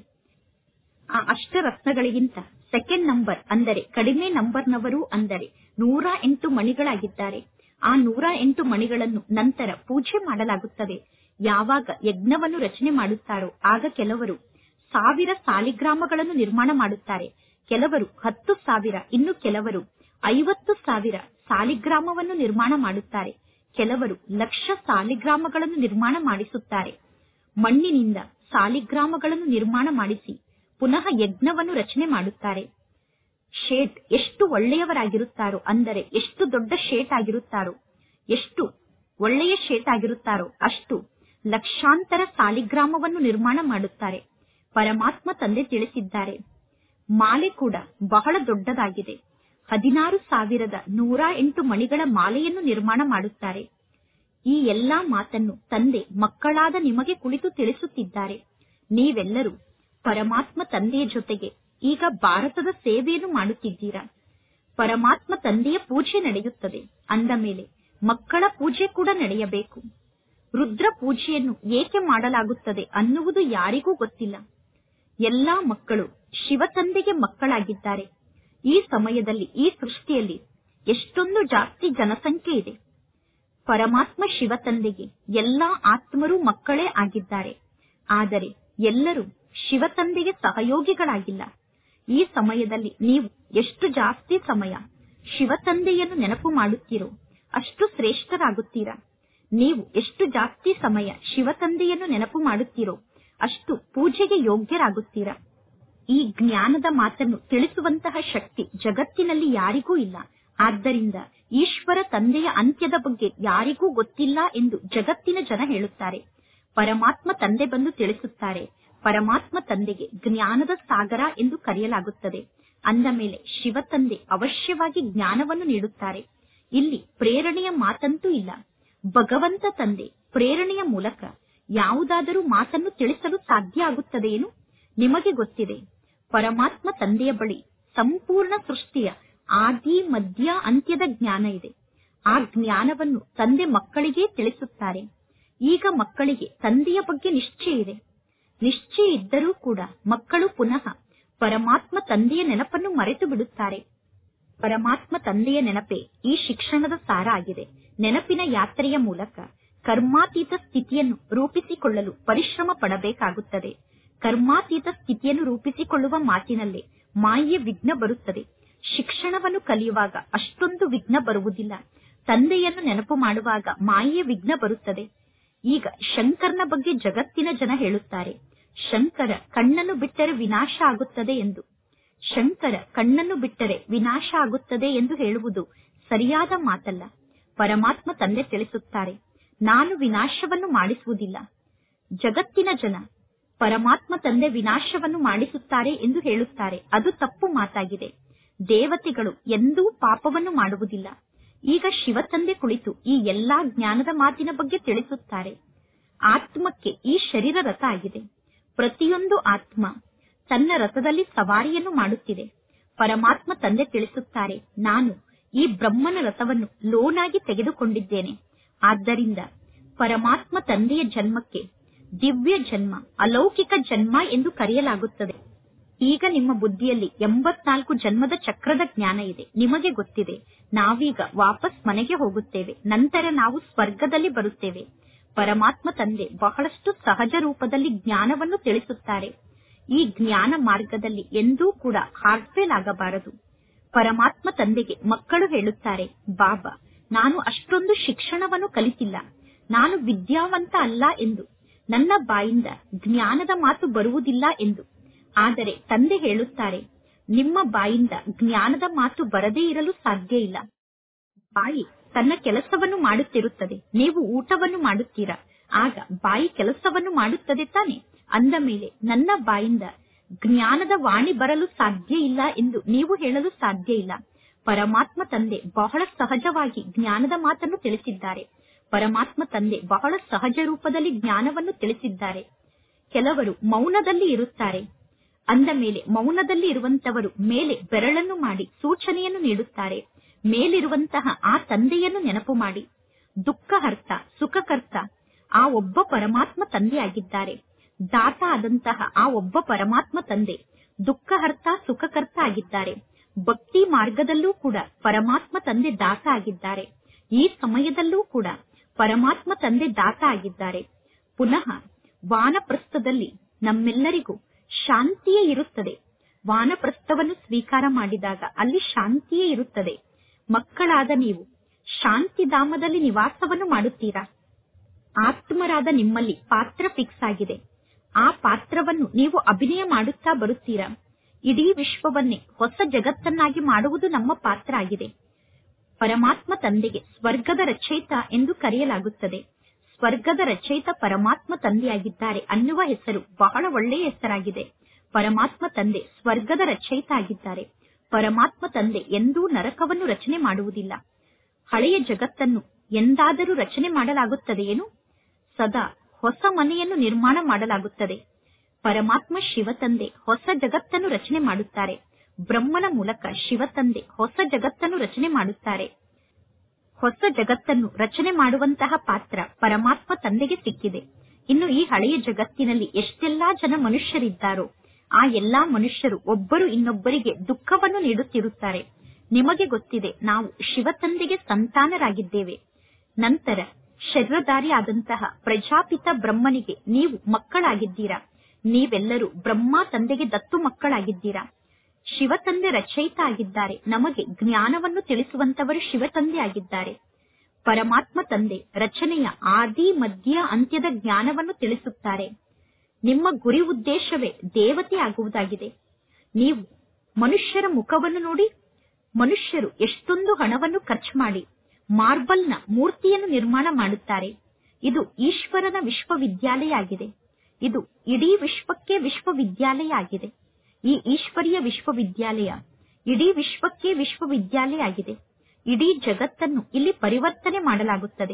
ಆ ಅಷ್ಟರತ್ನಗಳಿಗಿಂತ ಸೆಕೆಂಡ್ ನಂಬರ್ ಅಂದರೆ ಕಡಿಮೆ ನಂಬರ್ನವರು ಅಂದರೆ ನೂರ ಎಂಟು ಮಣಿಗಳಾಗಿದ್ದಾರೆ ಆ ನೂರ ಎಂಟು ಮಣಿಗಳನ್ನು ನಂತರ ಪೂಜೆ ಮಾಡಲಾಗುತ್ತದೆ ಯಾವಾಗ ಯಜ್ಞವನ್ನು ರಚನೆ ಮಾಡುತ್ತಾರೋ ಆಗ ಕೆಲವರು ಸಾವಿರ ಸಾಲಿಗ್ರಾಮಗಳನ್ನು ನಿರ್ಮಾಣ ಮಾಡುತ್ತಾರೆ ಕೆಲವರು ಹತ್ತು ಸಾವಿರ ಇನ್ನು ಕೆಲವರು ಐವತ್ತು ಸಾವಿರ ಸಾಲಿಗ್ರಾಮವನ್ನು ನಿರ್ಮಾಣ ಮಾಡುತ್ತಾರೆ ಕೆಲವರು ಲಕ್ಷ ಸಾಲಿಗ್ರಾಮಗಳನ್ನು ನಿರ್ಮಾಣ ಮಾಡಿಸುತ್ತಾರೆ ಮಣ್ಣಿನಿಂದ ಸಾಲಿಗ್ರಾಮಗಳನ್ನು ನಿರ್ಮಾಣ ಮಾಡಿಸಿ ಪುನಃ ಯಜ್ಞವನ್ನು ರಚನೆ ಮಾಡುತ್ತಾರೆ ಶೇಟ್ ಎಷ್ಟು ಒಳ್ಳೆಯವರಾಗಿರುತ್ತಾರೋ ಅಂದರೆ ಎಷ್ಟು ದೊಡ್ಡ ಶೇಟ್ ಆಗಿರುತ್ತಾರೋ ಎಷ್ಟು ಒಳ್ಳೆಯ ಶೇಟ್ ಆಗಿರುತ್ತಾರೋ ಅಷ್ಟು ಲಕ್ಷಾಂತರ ಸಾಲಿಗ್ರಾಮವನ್ನು ನಿರ್ಮಾಣ ಮಾಡುತ್ತಾರೆ ಪರಮಾತ್ಮ ತಂದೆ ತಿಳಿಸಿದ್ದಾರೆ ಮಾಲೆ ಕೂಡ ಬಹಳ ದೊಡ್ಡದಾಗಿದೆ ಹದಿನಾರು ಸಾವಿರದ ನೂರ ಎಂಟು ಮಣಿಗಳ ಮಾಲೆಯನ್ನು ನಿರ್ಮಾಣ ಮಾಡುತ್ತಾರೆ ಈ ಎಲ್ಲಾ ಮಾತನ್ನು ತಂದೆ ಮಕ್ಕಳಾದ ನಿಮಗೆ ಕುಳಿತು ತಿಳಿಸುತ್ತಿದ್ದಾರೆ ನೀವೆಲ್ಲರೂ ಪರಮಾತ್ಮ ತಂದೆಯ ಜೊತೆಗೆ ಈಗ ಭಾರತದ ಸೇವೆಯನ್ನು ಮಾಡುತ್ತಿದ್ದೀರಾ ಪರಮಾತ್ಮ ತಂದೆಯ ಪೂಜೆ ನಡೆಯುತ್ತದೆ ಅಂದ ಮೇಲೆ ಮಕ್ಕಳ ಪೂಜೆ ಕೂಡ ನಡೆಯಬೇಕು ರುದ್ರ ಪೂಜೆಯನ್ನು ಏಕೆ ಮಾಡಲಾಗುತ್ತದೆ ಅನ್ನುವುದು ಯಾರಿಗೂ ಗೊತ್ತಿಲ್ಲ ಎಲ್ಲಾ ಮಕ್ಕಳು ಶಿವ ತಂದೆಗೆ ಮಕ್ಕಳಾಗಿದ್ದಾರೆ ಈ ಸಮಯದಲ್ಲಿ ಈ ಸೃಷ್ಟಿಯಲ್ಲಿ ಎಷ್ಟೊಂದು ಜಾಸ್ತಿ ಜನಸಂಖ್ಯೆ ಇದೆ ಪರಮಾತ್ಮ ಶಿವ ತಂದೆಗೆ ಎಲ್ಲಾ ಆತ್ಮರು ಮಕ್ಕಳೇ ಆಗಿದ್ದಾರೆ ಆದರೆ ಎಲ್ಲರೂ ಶಿವ ತಂದೆಗೆ ಸಹಯೋಗಿಗಳಾಗಿಲ್ಲ ಈ ಸಮಯದಲ್ಲಿ ನೀವು ಎಷ್ಟು ಜಾಸ್ತಿ ಸಮಯ ಶಿವ ತಂದೆಯನ್ನು ನೆನಪು ಮಾಡುತ್ತೀರೋ ಅಷ್ಟು ಶ್ರೇಷ್ಠರಾಗುತ್ತೀರಾ ನೀವು ಎಷ್ಟು ಜಾಸ್ತಿ ಸಮಯ ಶಿವ ತಂದೆಯನ್ನು ನೆನಪು ಮಾಡುತ್ತೀರೋ ಅಷ್ಟು ಪೂಜೆಗೆ ಯೋಗ್ಯರಾಗುತ್ತೀರಾ ಈ ಜ್ಞಾನದ ಮಾತನ್ನು ತಿಳಿಸುವಂತಹ ಶಕ್ತಿ ಜಗತ್ತಿನಲ್ಲಿ ಯಾರಿಗೂ ಇಲ್ಲ ಆದ್ದರಿಂದ ಈಶ್ವರ ತಂದೆಯ ಅಂತ್ಯದ ಬಗ್ಗೆ ಯಾರಿಗೂ ಗೊತ್ತಿಲ್ಲ ಎಂದು ಜಗತ್ತಿನ ಜನ ಹೇಳುತ್ತಾರೆ ಪರಮಾತ್ಮ ತಂದೆ ಬಂದು ತಿಳಿಸುತ್ತಾರೆ ಪರಮಾತ್ಮ ತಂದೆಗೆ ಜ್ಞಾನದ ಸಾಗರ ಎಂದು ಕರೆಯಲಾಗುತ್ತದೆ ಅಂದ ಮೇಲೆ ಶಿವ ತಂದೆ ಅವಶ್ಯವಾಗಿ ಜ್ಞಾನವನ್ನು ನೀಡುತ್ತಾರೆ ಇಲ್ಲಿ ಪ್ರೇರಣೆಯ ಮಾತಂತೂ ಇಲ್ಲ ಭಗವಂತ ತಂದೆ ಪ್ರೇರಣೆಯ ಮೂಲಕ ಯಾವುದಾದರೂ ಮಾತನ್ನು ತಿಳಿಸಲು ಸಾಧ್ಯ ಆಗುತ್ತದೆಯೇನು ನಿಮಗೆ ಗೊತ್ತಿದೆ ಪರಮಾತ್ಮ ತಂದೆಯ ಬಳಿ ಸಂಪೂರ್ಣ ಸೃಷ್ಟಿಯ ಆದಿ ಮಧ್ಯ ಅಂತ್ಯದ ಜ್ಞಾನ ಇದೆ ಆ ಜ್ಞಾನವನ್ನು ತಂದೆ ಮಕ್ಕಳಿಗೆ ತಿಳಿಸುತ್ತಾರೆ ಈಗ ಮಕ್ಕಳಿಗೆ ತಂದೆಯ ಬಗ್ಗೆ ನಿಶ್ಚಯ ಇದೆ ನಿಶ್ಚಯ ಇದ್ದರೂ ಕೂಡ ಮಕ್ಕಳು ಪುನಃ ಪರಮಾತ್ಮ ತಂದೆಯ ನೆನಪನ್ನು ಮರೆತು ಬಿಡುತ್ತಾರೆ ಪರಮಾತ್ಮ ತಂದೆಯ ನೆನಪೇ ಈ ಶಿಕ್ಷಣದ ಸಾರ ಆಗಿದೆ ನೆನಪಿನ ಯಾತ್ರೆಯ ಮೂಲಕ ಕರ್ಮಾತೀತ ಸ್ಥಿತಿಯನ್ನು ರೂಪಿಸಿಕೊಳ್ಳಲು ಪರಿಶ್ರಮ ಪಡಬೇಕಾಗುತ್ತದೆ ಕರ್ಮಾತೀತ ಸ್ಥಿತಿಯನ್ನು ರೂಪಿಸಿಕೊಳ್ಳುವ ಮಾತಿನಲ್ಲೇ ಮಾಯೆ ವಿಘ್ನ ಬರುತ್ತದೆ ಶಿಕ್ಷಣವನ್ನು ಕಲಿಯುವಾಗ ಅಷ್ಟೊಂದು ವಿಘ್ನ ಬರುವುದಿಲ್ಲ ತಂದೆಯನ್ನು ನೆನಪು ಮಾಡುವಾಗ ಮಾಯೆಯ ವಿಘ್ನ ಬರುತ್ತದೆ ಈಗ ಶಂಕರ್ನ ಬಗ್ಗೆ ಜಗತ್ತಿನ ಜನ ಹೇಳುತ್ತಾರೆ ಶಂಕರ ಕಣ್ಣನ್ನು ಬಿಟ್ಟರೆ ವಿನಾಶ ಆಗುತ್ತದೆ ಎಂದು ಶಂಕರ ಕಣ್ಣನ್ನು ಬಿಟ್ಟರೆ ವಿನಾಶ ಆಗುತ್ತದೆ ಎಂದು ಹೇಳುವುದು ಸರಿಯಾದ ಮಾತಲ್ಲ ಪರಮಾತ್ಮ ತಂದೆ ತಿಳಿಸುತ್ತಾರೆ ನಾನು ವಿನಾಶವನ್ನು ಮಾಡಿಸುವುದಿಲ್ಲ ಜಗತ್ತಿನ ಜನ ಪರಮಾತ್ಮ ತಂದೆ ವಿನಾಶವನ್ನು ಮಾಡಿಸುತ್ತಾರೆ ಎಂದು ಹೇಳುತ್ತಾರೆ ಅದು ತಪ್ಪು ಮಾತಾಗಿದೆ ದೇವತೆಗಳು ಎಂದೂ ಪಾಪವನ್ನು ಮಾಡುವುದಿಲ್ಲ ಈಗ ಶಿವ ತಂದೆ ಕುಳಿತು ಈ ಎಲ್ಲಾ ಜ್ಞಾನದ ಮಾತಿನ ಬಗ್ಗೆ ತಿಳಿಸುತ್ತಾರೆ ಆತ್ಮಕ್ಕೆ ಈ ಶರೀರ ರಥ ಆಗಿದೆ ಪ್ರತಿಯೊಂದು ಆತ್ಮ ತನ್ನ ರಥದಲ್ಲಿ ಸವಾರಿಯನ್ನು ಮಾಡುತ್ತಿದೆ ಪರಮಾತ್ಮ ತಂದೆ ತಿಳಿಸುತ್ತಾರೆ ನಾನು ಈ ಬ್ರಹ್ಮನ ರಥವನ್ನು ಲೋನಾಗಿ ತೆಗೆದುಕೊಂಡಿದ್ದೇನೆ ಆದ್ದರಿಂದ ಪರಮಾತ್ಮ ತಂದೆಯ ಜನ್ಮಕ್ಕೆ ದಿವ್ಯ ಜನ್ಮ ಅಲೌಕಿಕ ಜನ್ಮ ಎಂದು ಕರೆಯಲಾಗುತ್ತದೆ ಈಗ ನಿಮ್ಮ ಬುದ್ಧಿಯಲ್ಲಿ ಎಂಬತ್ನಾಲ್ಕು ಜನ್ಮದ ಚಕ್ರದ ಜ್ಞಾನ ಇದೆ ನಿಮಗೆ ಗೊತ್ತಿದೆ ನಾವೀಗ ವಾಪಸ್ ಮನೆಗೆ ಹೋಗುತ್ತೇವೆ ನಂತರ ನಾವು ಸ್ವರ್ಗದಲ್ಲಿ ಬರುತ್ತೇವೆ ಪರಮಾತ್ಮ ತಂದೆ ಬಹಳಷ್ಟು ಸಹಜ ರೂಪದಲ್ಲಿ ಜ್ಞಾನವನ್ನು ತಿಳಿಸುತ್ತಾರೆ ಈ ಜ್ಞಾನ ಮಾರ್ಗದಲ್ಲಿ ಎಂದೂ ಕೂಡ ಹಾರ್ಟ್ಫೇಲ್ ಆಗಬಾರದು ಪರಮಾತ್ಮ ತಂದೆಗೆ ಮಕ್ಕಳು ಹೇಳುತ್ತಾರೆ ಬಾಬಾ ನಾನು ಅಷ್ಟೊಂದು ಶಿಕ್ಷಣವನ್ನು ಕಲಿತಿಲ್ಲ ನಾನು ವಿದ್ಯಾವಂತ ಅಲ್ಲ ಎಂದು ನನ್ನ ಬಾಯಿಂದ ಜ್ಞಾನದ ಮಾತು ಬರುವುದಿಲ್ಲ ಎಂದು ಆದರೆ ತಂದೆ ಹೇಳುತ್ತಾರೆ ನಿಮ್ಮ ಬಾಯಿಂದ ಜ್ಞಾನದ ಮಾತು ಬರದೇ ಇರಲು ಸಾಧ್ಯ ಇಲ್ಲ ಬಾಯಿ ತನ್ನ ಕೆಲಸವನ್ನು ಮಾಡುತ್ತಿರುತ್ತದೆ ನೀವು ಊಟವನ್ನು ಮಾಡುತ್ತೀರಾ ಆಗ ಬಾಯಿ ಕೆಲಸವನ್ನು ಮಾಡುತ್ತದೆ ತಾನೆ ಅಂದ ಮೇಲೆ ನನ್ನ ಬಾಯಿಂದ ಜ್ಞಾನದ ವಾಣಿ ಬರಲು ಸಾಧ್ಯ ಇಲ್ಲ ಎಂದು ನೀವು ಹೇಳಲು ಸಾಧ್ಯ ಇಲ್ಲ ಪರಮಾತ್ಮ ತಂದೆ ಬಹಳ ಸಹಜವಾಗಿ ಜ್ಞಾನದ ಮಾತನ್ನು ತಿಳಿಸಿದ್ದಾರೆ ಪರಮಾತ್ಮ ತಂದೆ ಬಹಳ ಸಹಜ ರೂಪದಲ್ಲಿ ಜ್ಞಾನವನ್ನು ತಿಳಿಸಿದ್ದಾರೆ ಕೆಲವರು ಮೌನದಲ್ಲಿ ಇರುತ್ತಾರೆ ಅಂದ ಮೇಲೆ ಮೌನದಲ್ಲಿ ಇರುವಂತವರು ಮೇಲೆ ಬೆರಳನ್ನು ಮಾಡಿ ಸೂಚನೆಯನ್ನು ನೀಡುತ್ತಾರೆ ಮೇಲಿರುವಂತಹ ಆ ತಂದೆಯನ್ನು ನೆನಪು ಮಾಡಿ ದುಃಖಹರ್ತ ಸುಖಕರ್ತ ಆ ಒಬ್ಬ ಪರಮಾತ್ಮ ತಂದೆಯಾಗಿದ್ದಾರೆ ದಾತ ಆದಂತಹ ಆ ಒಬ್ಬ ಪರಮಾತ್ಮ ತಂದೆ ದುಃಖಹರ್ತ ಸುಖಕರ್ತ ಆಗಿದ್ದಾರೆ ಭಕ್ತಿ ಮಾರ್ಗದಲ್ಲೂ ಕೂಡ ಪರಮಾತ್ಮ ತಂದೆ ದಾತ ಆಗಿದ್ದಾರೆ ಈ ಸಮಯದಲ್ಲೂ ಕೂಡ ಪರಮಾತ್ಮ ತಂದೆ ದಾತ ಆಗಿದ್ದಾರೆ ಪುನಃ ವಾನಪ್ರಸ್ಥದಲ್ಲಿ ನಮ್ಮೆಲ್ಲರಿಗೂ ಶಾಂತಿಯೇ ಇರುತ್ತದೆ ವಾನಪ್ರಸ್ಥವನ್ನು ಸ್ವೀಕಾರ ಮಾಡಿದಾಗ ಅಲ್ಲಿ ಶಾಂತಿಯೇ ಇರುತ್ತದೆ ಮಕ್ಕಳಾದ ನೀವು ಶಾಂತಿಧಾಮದಲ್ಲಿ ನಿವಾಸವನ್ನು ಮಾಡುತ್ತೀರಾ ಆತ್ಮರಾದ ನಿಮ್ಮಲ್ಲಿ ಪಾತ್ರ ಫಿಕ್ಸ್ ಆಗಿದೆ ಆ ಪಾತ್ರವನ್ನು ನೀವು ಅಭಿನಯ ಮಾಡುತ್ತಾ ಬರುತ್ತೀರಾ ಇಡೀ ವಿಶ್ವವನ್ನೇ ಹೊಸ ಜಗತ್ತನ್ನಾಗಿ ಮಾಡುವುದು ನಮ್ಮ ಪಾತ್ರ ಆಗಿದೆ ಪರಮಾತ್ಮ ತಂದೆಗೆ ಸ್ವರ್ಗದ ರಚಯಿತ ಎಂದು ಕರೆಯಲಾಗುತ್ತದೆ ಸ್ವರ್ಗದ ರಚಯಿತ ಪರಮಾತ್ಮ ತಂದೆಯಾಗಿದ್ದಾರೆ ಅನ್ನುವ ಹೆಸರು ಬಹಳ ಒಳ್ಳೆಯ ಹೆಸರಾಗಿದೆ ಪರಮಾತ್ಮ ತಂದೆ ಸ್ವರ್ಗದ ರಚಯಿತ ಆಗಿದ್ದಾರೆ ಪರಮಾತ್ಮ ತಂದೆ ಎಂದೂ ನರಕವನ್ನು ರಚನೆ ಮಾಡುವುದಿಲ್ಲ ಹಳೆಯ ಜಗತ್ತನ್ನು ಎಂದಾದರೂ ರಚನೆ ಮಾಡಲಾಗುತ್ತದೆಯೇನು ಸದಾ ಹೊಸ ಮನೆಯನ್ನು ನಿರ್ಮಾಣ ಮಾಡಲಾಗುತ್ತದೆ ಪರಮಾತ್ಮ ಶಿವತಂದೆ ಹೊಸ ಜಗತ್ತನ್ನು ರಚನೆ ಮಾಡುತ್ತಾರೆ ಬ್ರಹ್ಮನ ಮೂಲಕ ಶಿವತಂದೆ ಹೊಸ ಜಗತ್ತನ್ನು ರಚನೆ ಮಾಡುತ್ತಾರೆ ಹೊಸ ಜಗತ್ತನ್ನು ರಚನೆ ಮಾಡುವಂತಹ ಪಾತ್ರ ಪರಮಾತ್ಮ ತಂದೆಗೆ ಸಿಕ್ಕಿದೆ ಇನ್ನು ಈ ಹಳೆಯ ಜಗತ್ತಿನಲ್ಲಿ ಎಷ್ಟೆಲ್ಲಾ ಜನ ಮನುಷ್ಯರಿದ್ದಾರೋ ಆ ಎಲ್ಲಾ ಮನುಷ್ಯರು ಒಬ್ಬರು ಇನ್ನೊಬ್ಬರಿಗೆ ದುಃಖವನ್ನು ನೀಡುತ್ತಿರುತ್ತಾರೆ ನಿಮಗೆ ಗೊತ್ತಿದೆ ನಾವು ಶಿವತಂದೆಗೆ ಸಂತಾನರಾಗಿದ್ದೇವೆ ನಂತರ ಶರೀರಧಾರಿ ಆದಂತಹ ಪ್ರಜಾಪಿತ ಬ್ರಹ್ಮನಿಗೆ ನೀವು ಮಕ್ಕಳಾಗಿದ್ದೀರಾ ನೀವೆಲ್ಲರೂ ಬ್ರಹ್ಮ ತಂದೆಗೆ ದತ್ತು ಮಕ್ಕಳಾಗಿದ್ದೀರಾ ಶಿವತಂದೆ ರಚಯಿತ ಆಗಿದ್ದಾರೆ ನಮಗೆ ಜ್ಞಾನವನ್ನು ತಿಳಿಸುವಂತವರು ಶಿವತಂದೆ ಆಗಿದ್ದಾರೆ ಪರಮಾತ್ಮ ತಂದೆ ರಚನೆಯ ಆದಿ ಮಧ್ಯ ಅಂತ್ಯದ ಜ್ಞಾನವನ್ನು ತಿಳಿಸುತ್ತಾರೆ ನಿಮ್ಮ ಗುರಿ ಉದ್ದೇಶವೇ ದೇವತೆ ಆಗುವುದಾಗಿದೆ ನೀವು ಮನುಷ್ಯರ ಮುಖವನ್ನು ನೋಡಿ ಮನುಷ್ಯರು ಎಷ್ಟೊಂದು ಹಣವನ್ನು ಖರ್ಚು ಮಾಡಿ ಮಾರ್ಬಲ್ನ ಮೂರ್ತಿಯನ್ನು ನಿರ್ಮಾಣ ಮಾಡುತ್ತಾರೆ ಇದು ಈಶ್ವರನ ವಿಶ್ವವಿದ್ಯಾಲಯ ಆಗಿದೆ ಇದು ಇಡೀ ವಿಶ್ವಕ್ಕೆ ವಿಶ್ವವಿದ್ಯಾಲಯ ಆಗಿದೆ ಈ ಈಶ್ವರೀಯ ವಿಶ್ವವಿದ್ಯಾಲಯ ಇಡೀ ವಿಶ್ವಕ್ಕೆ ವಿಶ್ವವಿದ್ಯಾಲಯ ಆಗಿದೆ ಇಡೀ ಜಗತ್ತನ್ನು ಇಲ್ಲಿ ಪರಿವರ್ತನೆ ಮಾಡಲಾಗುತ್ತದೆ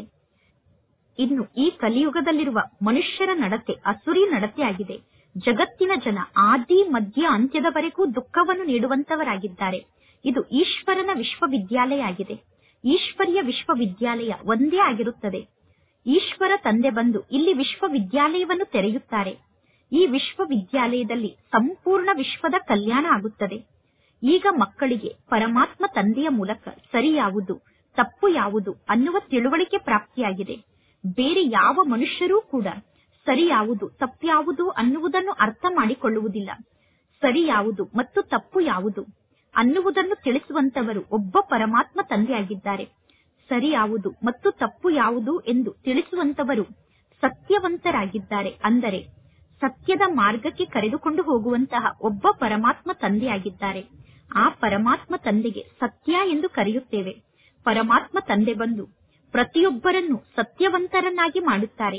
ಇನ್ನು ಈ ಕಲಿಯುಗದಲ್ಲಿರುವ ಮನುಷ್ಯರ ನಡತೆ ಅಸುರಿ ನಡತೆ ಆಗಿದೆ ಜಗತ್ತಿನ ಜನ ಆದಿ ಮಧ್ಯ ಅಂತ್ಯದವರೆಗೂ ದುಃಖವನ್ನು ನೀಡುವಂತವರಾಗಿದ್ದಾರೆ ಇದು ಈಶ್ವರನ ವಿಶ್ವವಿದ್ಯಾಲಯ ಆಗಿದೆ ಈಶ್ವರಿಯ ವಿಶ್ವವಿದ್ಯಾಲಯ ಒಂದೇ ಆಗಿರುತ್ತದೆ ಈಶ್ವರ ತಂದೆ ಬಂದು ಇಲ್ಲಿ ವಿಶ್ವವಿದ್ಯಾಲಯವನ್ನು ತೆರೆಯುತ್ತಾರೆ ಈ ವಿಶ್ವವಿದ್ಯಾಲಯದಲ್ಲಿ ಸಂಪೂರ್ಣ ವಿಶ್ವದ ಕಲ್ಯಾಣ ಆಗುತ್ತದೆ ಈಗ ಮಕ್ಕಳಿಗೆ ಪರಮಾತ್ಮ ತಂದೆಯ ಮೂಲಕ ಸರಿ ಯಾವುದು ತಪ್ಪು ಯಾವುದು ಅನ್ನುವ ತಿಳುವಳಿಕೆ ಪ್ರಾಪ್ತಿಯಾಗಿದೆ ಬೇರೆ ಯಾವ ಮನುಷ್ಯರೂ ಕೂಡ ಸರಿ ಯಾವುದು ತಪ್ಪ್ಯಾವುದು ಅನ್ನುವುದನ್ನು ಅರ್ಥ ಮಾಡಿಕೊಳ್ಳುವುದಿಲ್ಲ ಸರಿ ಯಾವುದು ಮತ್ತು ತಪ್ಪು ಯಾವುದು ಅನ್ನುವುದನ್ನು ತಿಳಿಸುವಂತವರು ಒಬ್ಬ ಪರಮಾತ್ಮ ತಂದೆಯಾಗಿದ್ದಾರೆ ಸರಿ ಯಾವುದು ಮತ್ತು ತಪ್ಪು ಯಾವುದು ಎಂದು ತಿಳಿಸುವಂತವರು ಸತ್ಯವಂತರಾಗಿದ್ದಾರೆ ಅಂದರೆ ಸತ್ಯದ ಮಾರ್ಗಕ್ಕೆ ಕರೆದುಕೊಂಡು ಹೋಗುವಂತಹ ಒಬ್ಬ ಪರಮಾತ್ಮ ತಂದೆಯಾಗಿದ್ದಾರೆ ಆ ಪರಮಾತ್ಮ ತಂದೆಗೆ ಸತ್ಯ ಎಂದು ಕರೆಯುತ್ತೇವೆ ಪರಮಾತ್ಮ ತಂದೆ ಬಂದು ಪ್ರತಿಯೊಬ್ಬರನ್ನು ಸತ್ಯವಂತರನ್ನಾಗಿ ಮಾಡುತ್ತಾರೆ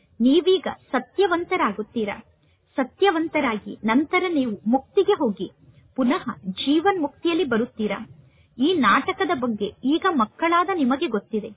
ನೀವೀಗ ಸತ್ಯವಂತರಾಗುತ್ತೀರಾ ಸತ್ಯವಂತರಾಗಿ ನಂತರ ನೀವು ಮುಕ್ತಿಗೆ ಹೋಗಿ ಪುನಃ ಜೀವನ್ ಮುಕ್ತಿಯಲ್ಲಿ ಬರುತ್ತೀರಾ ಈ ನಾಟಕದ ಬಗ್ಗೆ ಈಗ ಮಕ್ಕಳಾದ ನಿಮಗೆ ಗೊತ್ತಿದೆ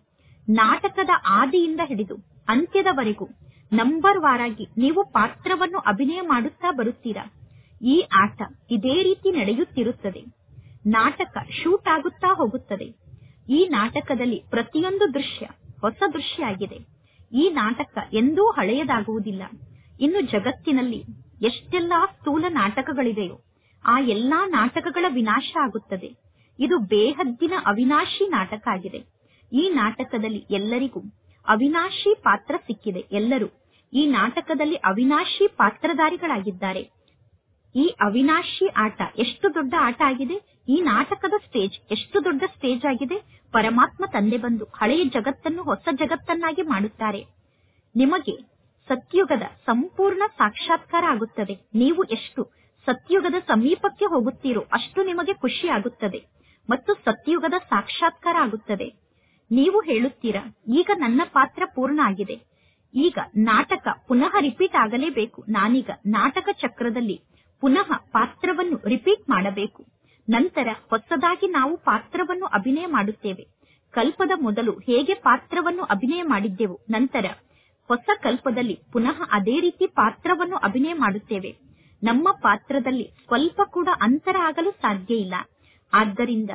ನಾಟಕದ ಆದಿಯಿಂದ ಹಿಡಿದು ಅಂತ್ಯದವರೆಗೂ ನಂಬರ್ ವಾರಾಗಿ ನೀವು ಪಾತ್ರವನ್ನು ಅಭಿನಯ ಮಾಡುತ್ತಾ ಬರುತ್ತೀರಾ ಈ ಆಟ ಇದೇ ರೀತಿ ನಡೆಯುತ್ತಿರುತ್ತದೆ ನಾಟಕ ಶೂಟ್ ಆಗುತ್ತಾ ಹೋಗುತ್ತದೆ ಈ ನಾಟಕದಲ್ಲಿ ಪ್ರತಿಯೊಂದು ದೃಶ್ಯ ಹೊಸ ದೃಶ್ಯ ಆಗಿದೆ ಈ ನಾಟಕ ಎಂದೂ ಹಳೆಯದಾಗುವುದಿಲ್ಲ ಇನ್ನು ಜಗತ್ತಿನಲ್ಲಿ ಎಷ್ಟೆಲ್ಲಾ ಸ್ಥೂಲ ನಾಟಕಗಳಿದೆಯೋ ಆ ಎಲ್ಲಾ ನಾಟಕಗಳ ವಿನಾಶ ಆಗುತ್ತದೆ ಇದು ಬೇಹದ್ದಿನ ಅವಿನಾಶಿ ನಾಟಕ ಆಗಿದೆ ಈ ನಾಟಕದಲ್ಲಿ ಎಲ್ಲರಿಗೂ ಅವಿನಾಶಿ ಪಾತ್ರ ಸಿಕ್ಕಿದೆ ಎಲ್ಲರೂ ಈ ನಾಟಕದಲ್ಲಿ ಅವಿನಾಶಿ ಪಾತ್ರಧಾರಿಗಳಾಗಿದ್ದಾರೆ ಈ ಅವಿನಾಶಿ ಆಟ ಎಷ್ಟು ದೊಡ್ಡ ಆಟ ಆಗಿದೆ ಈ ನಾಟಕದ ಸ್ಟೇಜ್ ಎಷ್ಟು ದೊಡ್ಡ ಸ್ಟೇಜ್ ಆಗಿದೆ ಪರಮಾತ್ಮ ತಂದೆ ಬಂದು ಹಳೆಯ ಜಗತ್ತನ್ನು ಹೊಸ ಜಗತ್ತನ್ನಾಗಿ ಮಾಡುತ್ತಾರೆ ನಿಮಗೆ ಸತ್ಯುಗದ ಸಂಪೂರ್ಣ ಸಾಕ್ಷಾತ್ಕಾರ ಆಗುತ್ತದೆ ನೀವು ಎಷ್ಟು ಸತ್ಯುಗದ ಸಮೀಪಕ್ಕೆ ಹೋಗುತ್ತೀರೋ ಅಷ್ಟು ನಿಮಗೆ ಖುಷಿ ಆಗುತ್ತದೆ ಮತ್ತು ಸತ್ಯುಗದ ಸಾಕ್ಷಾತ್ಕಾರ ಆಗುತ್ತದೆ ನೀವು ಹೇಳುತ್ತೀರಾ ಈಗ ನನ್ನ ಪಾತ್ರ ಪೂರ್ಣ ಆಗಿದೆ ಈಗ ನಾಟಕ ಪುನಃ ರಿಪೀಟ್ ಆಗಲೇಬೇಕು ನಾನೀಗ ನಾಟಕ ಚಕ್ರದಲ್ಲಿ ಪುನಃ ಪಾತ್ರವನ್ನು ರಿಪೀಟ್ ಮಾಡಬೇಕು ನಂತರ ಹೊಸದಾಗಿ ನಾವು ಪಾತ್ರವನ್ನು ಅಭಿನಯ ಮಾಡುತ್ತೇವೆ ಕಲ್ಪದ ಮೊದಲು ಹೇಗೆ ಪಾತ್ರವನ್ನು ಅಭಿನಯ ಮಾಡಿದ್ದೆವು ನಂತರ ಹೊಸ ಕಲ್ಪದಲ್ಲಿ ಪುನಃ ಅದೇ ರೀತಿ ಪಾತ್ರವನ್ನು ಅಭಿನಯ ಮಾಡುತ್ತೇವೆ ನಮ್ಮ ಪಾತ್ರದಲ್ಲಿ ಸ್ವಲ್ಪ ಕೂಡ ಅಂತರ ಆಗಲು ಸಾಧ್ಯ ಇಲ್ಲ ಆದ್ದರಿಂದ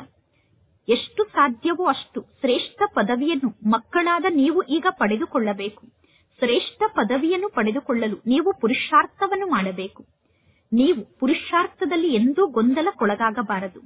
ಎಷ್ಟು ಸಾಧ್ಯವೋ ಅಷ್ಟು ಶ್ರೇಷ್ಠ ಪದವಿಯನ್ನು ಮಕ್ಕಳಾದ ನೀವು ಈಗ ಪಡೆದುಕೊಳ್ಳಬೇಕು ಶ್ರೇಷ್ಠ ಪದವಿಯನ್ನು ಪಡೆದುಕೊಳ್ಳಲು ನೀವು ಪುರುಷಾರ್ಥವನ್ನು ಮಾಡಬೇಕು ನೀವು ಪುರುಷಾರ್ಥದಲ್ಲಿ ಎಂದೂ ಗೊಂದಲಕ್ಕೊಳಗಾಗಬಾರದು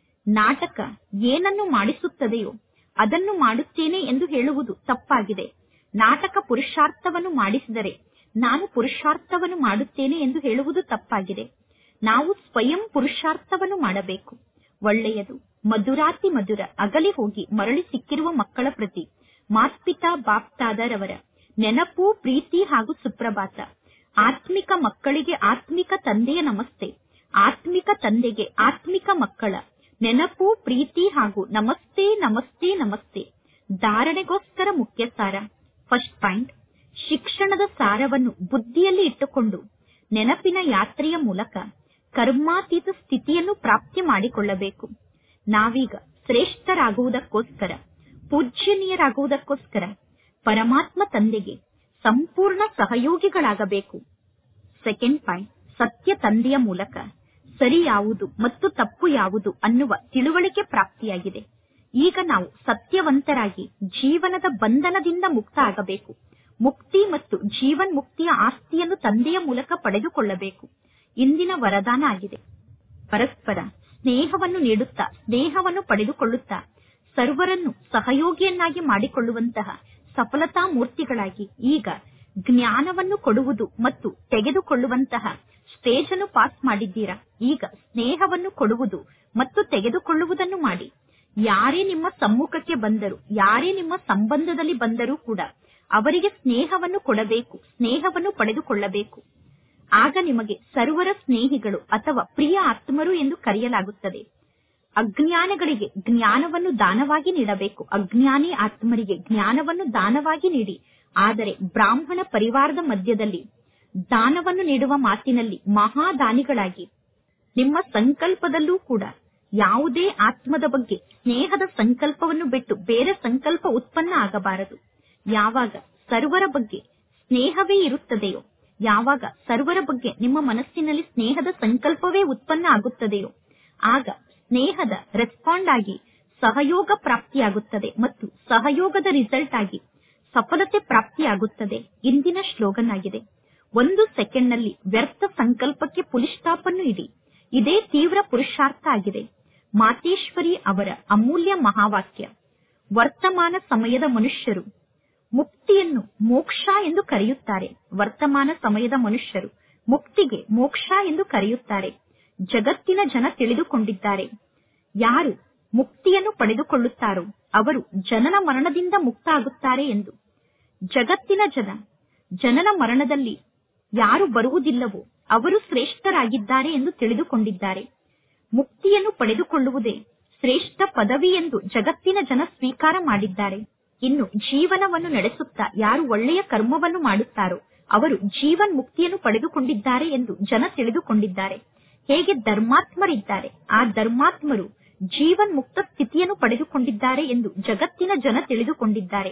ನಾಟಕ ಏನನ್ನು ಮಾಡಿಸುತ್ತದೆಯೋ ಅದನ್ನು ಮಾಡುತ್ತೇನೆ ಎಂದು ಹೇಳುವುದು ತಪ್ಪಾಗಿದೆ ನಾಟಕ ಪುರುಷಾರ್ಥವನ್ನು ಮಾಡಿಸಿದರೆ ನಾನು ಪುರುಷಾರ್ಥವನ್ನು ಮಾಡುತ್ತೇನೆ ಎಂದು ಹೇಳುವುದು ತಪ್ಪಾಗಿದೆ ನಾವು ಸ್ವಯಂ ಪುರುಷಾರ್ಥವನ್ನು ಮಾಡಬೇಕು ಒಳ್ಳೆಯದು ಮಧುರಾತಿ ಮಧುರ ಅಗಲಿ ಹೋಗಿ ಮರಳಿ ಸಿಕ್ಕಿರುವ ಮಕ್ಕಳ ಪ್ರತಿ ಮಾತ್ಪಿತಾ ಬಾಪ್ತಾದರವರ ನೆನಪು ಪ್ರೀತಿ ಹಾಗೂ ಸುಪ್ರಭಾತ ಆತ್ಮಿಕ ಮಕ್ಕಳಿಗೆ ಆತ್ಮಿಕ ತಂದೆಯ ನಮಸ್ತೆ ಆತ್ಮಿಕ ತಂದೆಗೆ ಆತ್ಮಿಕ ಮಕ್ಕಳ ನೆನಪು ಪ್ರೀತಿ ಹಾಗೂ ನಮಸ್ತೆ ನಮಸ್ತೆ ನಮಸ್ತೆ ಧಾರಣೆಗೋಸ್ಕರ ಮುಖ್ಯ ಸಾರ ಫಸ್ಟ್ ಪಾಯಿಂಟ್ ಶಿಕ್ಷಣದ ಸಾರವನ್ನು ಬುದ್ಧಿಯಲ್ಲಿ ಇಟ್ಟುಕೊಂಡು ನೆನಪಿನ ಯಾತ್ರೆಯ ಮೂಲಕ ಕರ್ಮಾತೀತ ಸ್ಥಿತಿಯನ್ನು ಪ್ರಾಪ್ತಿ ಮಾಡಿಕೊಳ್ಳಬೇಕು ನಾವೀಗ ಶ್ರೇಷ್ಠರಾಗುವುದಕ್ಕೋಸ್ಕರ ಪೂಜ್ಯನೀಯರಾಗುವುದಕ್ಕೋಸ್ಕರ ಪರಮಾತ್ಮ ತಂದೆಗೆ ಸಂಪೂರ್ಣ ಸಹಯೋಗಿಗಳಾಗಬೇಕು ಸೆಕೆಂಡ್ ಪಾಯಿಂಟ್ ಸತ್ಯ ತಂದೆಯ ಮೂಲಕ ಸರಿ ಯಾವುದು ಮತ್ತು ತಪ್ಪು ಯಾವುದು ಅನ್ನುವ ತಿಳುವಳಿಕೆ ಪ್ರಾಪ್ತಿಯಾಗಿದೆ ಈಗ ನಾವು ಸತ್ಯವಂತರಾಗಿ ಜೀವನದ ಬಂಧನದಿಂದ ಮುಕ್ತ ಆಗಬೇಕು ಮುಕ್ತಿ ಮತ್ತು ಜೀವನ್ ಮುಕ್ತಿಯ ಆಸ್ತಿಯನ್ನು ತಂದೆಯ ಮೂಲಕ ಪಡೆದುಕೊಳ್ಳಬೇಕು ಇಂದಿನ ವರದಾನ ಆಗಿದೆ ಪರಸ್ಪರ ಸ್ನೇಹವನ್ನು ನೀಡುತ್ತಾ ಸ್ನೇಹವನ್ನು ಪಡೆದುಕೊಳ್ಳುತ್ತಾ ಸರ್ವರನ್ನು ಸಹಯೋಗಿಯನ್ನಾಗಿ ಮಾಡಿಕೊಳ್ಳುವಂತಹ ಸಫಲತಾ ಮೂರ್ತಿಗಳಾಗಿ ಈಗ ಜ್ಞಾನವನ್ನು ಕೊಡುವುದು ಮತ್ತು ತೆಗೆದುಕೊಳ್ಳುವಂತಹ ಸ್ಟೇಜ್ ಅನ್ನು ಪಾಸ್ ಮಾಡಿದ್ದೀರಾ ಈಗ ಸ್ನೇಹವನ್ನು ಕೊಡುವುದು ಮತ್ತು ತೆಗೆದುಕೊಳ್ಳುವುದನ್ನು ಮಾಡಿ ಯಾರೇ ನಿಮ್ಮ ಸಮ್ಮುಖಕ್ಕೆ ಬಂದರು ಯಾರೇ ನಿಮ್ಮ ಸಂಬಂಧದಲ್ಲಿ ಬಂದರೂ ಕೂಡ ಅವರಿಗೆ ಸ್ನೇಹವನ್ನು ಕೊಡಬೇಕು ಸ್ನೇಹವನ್ನು ಪಡೆದುಕೊಳ್ಳಬೇಕು ಆಗ ನಿಮಗೆ ಸರ್ವರ ಸ್ನೇಹಿಗಳು ಅಥವಾ ಪ್ರಿಯ ಆತ್ಮರು ಎಂದು ಕರೆಯಲಾಗುತ್ತದೆ ಅಜ್ಞಾನಗಳಿಗೆ ಜ್ಞಾನವನ್ನು ದಾನವಾಗಿ ನೀಡಬೇಕು ಅಜ್ಞಾನಿ ಆತ್ಮರಿಗೆ ಜ್ಞಾನವನ್ನು ದಾನವಾಗಿ ನೀಡಿ ಆದರೆ ಬ್ರಾಹ್ಮಣ ಪರಿವಾರದ ಮಧ್ಯದಲ್ಲಿ ದಾನವನ್ನು ನೀಡುವ ಮಾತಿನಲ್ಲಿ ಮಹಾದಾನಿಗಳಾಗಿ ನಿಮ್ಮ ಸಂಕಲ್ಪದಲ್ಲೂ ಕೂಡ ಯಾವುದೇ ಆತ್ಮದ ಬಗ್ಗೆ ಸ್ನೇಹದ ಸಂಕಲ್ಪವನ್ನು ಬಿಟ್ಟು ಬೇರೆ ಸಂಕಲ್ಪ ಉತ್ಪನ್ನ ಆಗಬಾರದು ಯಾವಾಗ ಸರ್ವರ ಬಗ್ಗೆ ಸ್ನೇಹವೇ ಇರುತ್ತದೆಯೋ ಯಾವಾಗ ಸರ್ವರ ಬಗ್ಗೆ ನಿಮ್ಮ ಮನಸ್ಸಿನಲ್ಲಿ ಸ್ನೇಹದ ಸಂಕಲ್ಪವೇ ಉತ್ಪನ್ನ ಆಗುತ್ತದೆಯೋ ಆಗ ಸ್ನೇಹದ ರೆಸ್ಪಾಂಡ್ ಆಗಿ ಸಹಯೋಗ ಪ್ರಾಪ್ತಿಯಾಗುತ್ತದೆ ಮತ್ತು ಸಹಯೋಗದ ರಿಸಲ್ಟ್ ಆಗಿ ಸಫಲತೆ ಪ್ರಾಪ್ತಿಯಾಗುತ್ತದೆ ಇಂದಿನ ಶ್ಲೋಗನ್ ಆಗಿದೆ ಒಂದು ಸೆಕೆಂಡ್ ನಲ್ಲಿ ವ್ಯರ್ಥ ಸಂಕಲ್ಪಕ್ಕೆ ಪುಲಿಸ್ಟಾಪ್ ಅನ್ನು ಇಡಿ ಇದೇ ತೀವ್ರ ಪುರುಷಾರ್ಥ ಆಗಿದೆ ಮಾತೇಶ್ವರಿ ಅವರ ಅಮೂಲ್ಯ ಮಹಾವಾಕ್ಯ ವರ್ತಮಾನ ಸಮಯದ ಮನುಷ್ಯರು ಮುಕ್ತಿಯನ್ನು ಮೋಕ್ಷ ಎಂದು ಕರೆಯುತ್ತಾರೆ ವರ್ತಮಾನ ಸಮಯದ ಮನುಷ್ಯರು ಮುಕ್ತಿಗೆ ಮೋಕ್ಷ ಎಂದು ಕರೆಯುತ್ತಾರೆ ಜಗತ್ತಿನ ಜನ ತಿಳಿದುಕೊಂಡಿದ್ದಾರೆ ಯಾರು ಮುಕ್ತಿಯನ್ನು ಪಡೆದುಕೊಳ್ಳುತ್ತಾರೋ ಅವರು ಜನನ ಮರಣದಿಂದ ಮುಕ್ತ ಆಗುತ್ತಾರೆ ಎಂದು ಜಗತ್ತಿನ ಜನ ಜನನ ಮರಣದಲ್ಲಿ ಯಾರು ಬರುವುದಿಲ್ಲವೋ ಅವರು ಶ್ರೇಷ್ಠರಾಗಿದ್ದಾರೆ ಎಂದು ತಿಳಿದುಕೊಂಡಿದ್ದಾರೆ ಮುಕ್ತಿಯನ್ನು ಪಡೆದುಕೊಳ್ಳುವುದೇ ಶ್ರೇಷ್ಠ ಪದವಿ ಎಂದು ಜಗತ್ತಿನ ಜನ ಸ್ವೀಕಾರ ಮಾಡಿದ್ದಾರೆ ಇನ್ನು ಜೀವನವನ್ನು ನಡೆಸುತ್ತಾ ಯಾರು ಒಳ್ಳೆಯ ಕರ್ಮವನ್ನು ಮಾಡುತ್ತಾರೋ ಅವರು ಜೀವನ್ ಮುಕ್ತಿಯನ್ನು ಪಡೆದುಕೊಂಡಿದ್ದಾರೆ ಎಂದು ಜನ ತಿಳಿದುಕೊಂಡಿದ್ದಾರೆ ಹೇಗೆ ಧರ್ಮಾತ್ಮರಿದ್ದಾರೆ ಆ ಧರ್ಮಾತ್ಮರು ಜೀವನ್ ಮುಕ್ತ ಸ್ಥಿತಿಯನ್ನು ಪಡೆದುಕೊಂಡಿದ್ದಾರೆ ಎಂದು ಜಗತ್ತಿನ ಜನ ತಿಳಿದುಕೊಂಡಿದ್ದಾರೆ